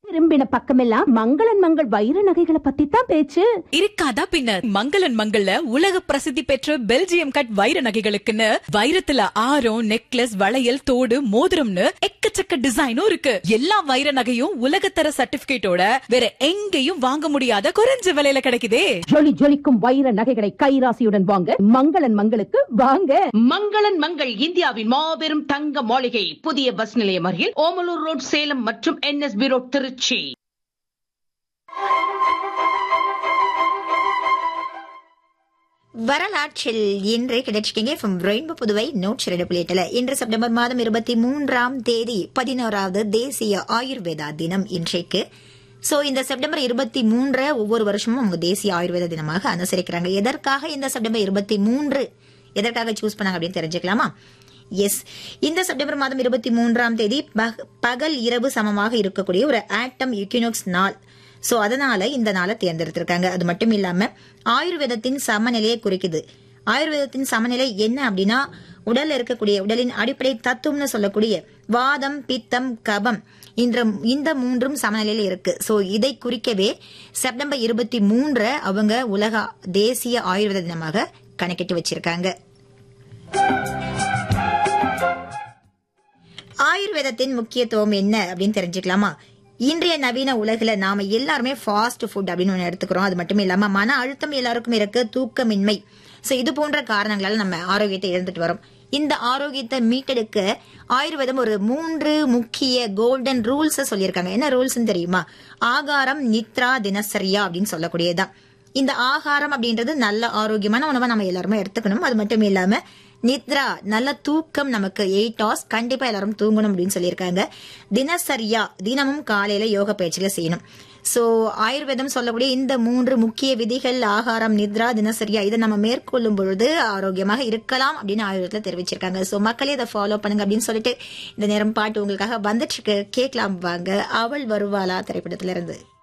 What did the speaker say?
திரும்பின பக்கமெல்லாம் மங்களன் மங்கள் வைர நகைகளை பத்தி தான் பேச்சு இருக்காதா பின்ன மங்களன் மங்கள்ல உலக பிரசித்தி பெற்ற பெல்ஜியம் கட் வைர நகைகளுக்குன்னு வைரத்துல ஆரம் நெக்லஸ் வளையல் தோடு மோதிரம்னு எக்கச்சக்க டிசைனும் இருக்கு எல்லா வைர நகையும் உலகத்தர சர்டிபிகேட்டோட வேற எங்கேயும் வாங்க முடியாத குறைஞ்ச விலையில கிடைக்குதே ஜொலி ஜொலிக்கும் வைர நகைகளை கைராசியுடன் வாங்க மங்களன் மங்களுக்கு வாங்க மங்களன் மங்கள் இந்தியாவின் மாபெரும் தங்க மாளிகை புதிய பஸ் நிலையம் அருகில் ஓமலூர் ரோட் சேலம் மற்றும் என்எஸ்பி ரோட் திருச்சி வரலாற்றில் இன்று கிடைச்சிட்டீங்க ஃப்ரம் ரெயின்போ புதுவை நோட்ஸ் ரெண்டு புள்ளியட்டில் இன்று செப்டம்பர் மாதம் இருபத்தி மூன்றாம் தேதி பதினோராவது தேசிய ஆயுர்வேதா தினம் இன்றைக்கு சோ இந்த செப்டம்பர் இருபத்தி மூன்று ஒவ்வொரு வருஷமும் அவங்க தேசிய ஆயுர்வேத தினமாக அனுசரிக்கிறாங்க எதற்காக இந்த செப்டம்பர் இருபத்தி மூன்று எதற்காக சூஸ் பண்ணாங்க அப்படின்னு தெரிஞ்சுக்கலாமா எஸ் இந்த செப்டம்பர் மாதம் இருபத்தி மூன்றாம் தேதி பக- பகல் இரவு சமமாக இருக்கக்கூடிய ஒரு ஆட்டம் யுக்கினோக்ஸ் நாள் சோ அதனால இந்த நாளை தேர்ந்தெடுத்திருக்காங்க அது மட்டும் இல்லாம ஆயுர்வேதத்தின் சமநிலையை குறிக்குது ஆயுர்வேதத்தின் சமநிலை என்ன அப்படின்னா உடல்ல இருக்கக்கூடிய உடலின் அடிப்படை தத்துவம்னு சொல்லக்கூடிய வாதம் பித்தம் கபம் என்ற இந்த மூன்றும் சமநிலையில இருக்கு சோ இதை குறிக்கவே செப்டம்பர் இருபத்தி மூன்று அவங்க உலக தேசிய ஆயுர்வேத தினமாக கணக்கிட்டு வச்சிருக்காங்க ஆயுர்வேதத்தின் முக்கியத்துவம் என்ன அப்படின்னு தெரிஞ்சுக்கலாமா இன்றைய நவீன உலகில நாம எல்லாருமே ஃபாஸ்ட் ஃபுட் அப்படின்னு ஒன்று எடுத்துக்கிறோம் அது மட்டும் இல்லாம மன அழுத்தம் எல்லாருக்கும் இருக்கு தூக்கமின்மை சோ இது போன்ற காரணங்களால நம்ம ஆரோக்கியத்தை இழந்துட்டு வரோம் இந்த ஆரோக்கியத்தை மீட்டெடுக்க ஆயுர்வேதம் ஒரு மூன்று முக்கிய கோல்டன் ரூல்ஸ் சொல்லியிருக்காங்க என்ன ரூல்ஸ் தெரியுமா ஆகாரம் நித்ரா தினசரியா அப்படின்னு சொல்லக்கூடியதுதான் இந்த ஆகாரம் அப்படின்றது நல்ல ஆரோக்கியமான உணவை நம்ம எல்லாருமே எடுத்துக்கணும் அது மட்டும் இல்லாம நித்ரா நல்ல தூக்கம் நமக்கு எயிட் ஹவர்ஸ் கண்டிப்பா எல்லாரும் தூங்கணும் அப்படின்னு சொல்லியிருக்காங்க தினசரியா தினமும் காலையில யோக பயிற்சிகளை செய்யணும் சோ ஆயுர்வேதம் சொல்லக்கூடிய இந்த மூன்று முக்கிய விதிகள் ஆகாரம் நித்ரா தினசரியா இதை நம்ம மேற்கொள்ளும் பொழுது ஆரோக்கியமாக இருக்கலாம் அப்படின்னு ஆயுர்வேதத்துல தெரிவிச்சிருக்காங்க சோ மக்களே இதை ஃபாலோ பண்ணுங்க அப்படின்னு சொல்லிட்டு இந்த நேரம் பாட்டு உங்களுக்காக வந்துட்டு இருக்கு கேட்கலாம் வாங்க அவள் வருவாளா திரைப்படத்துல இருந்து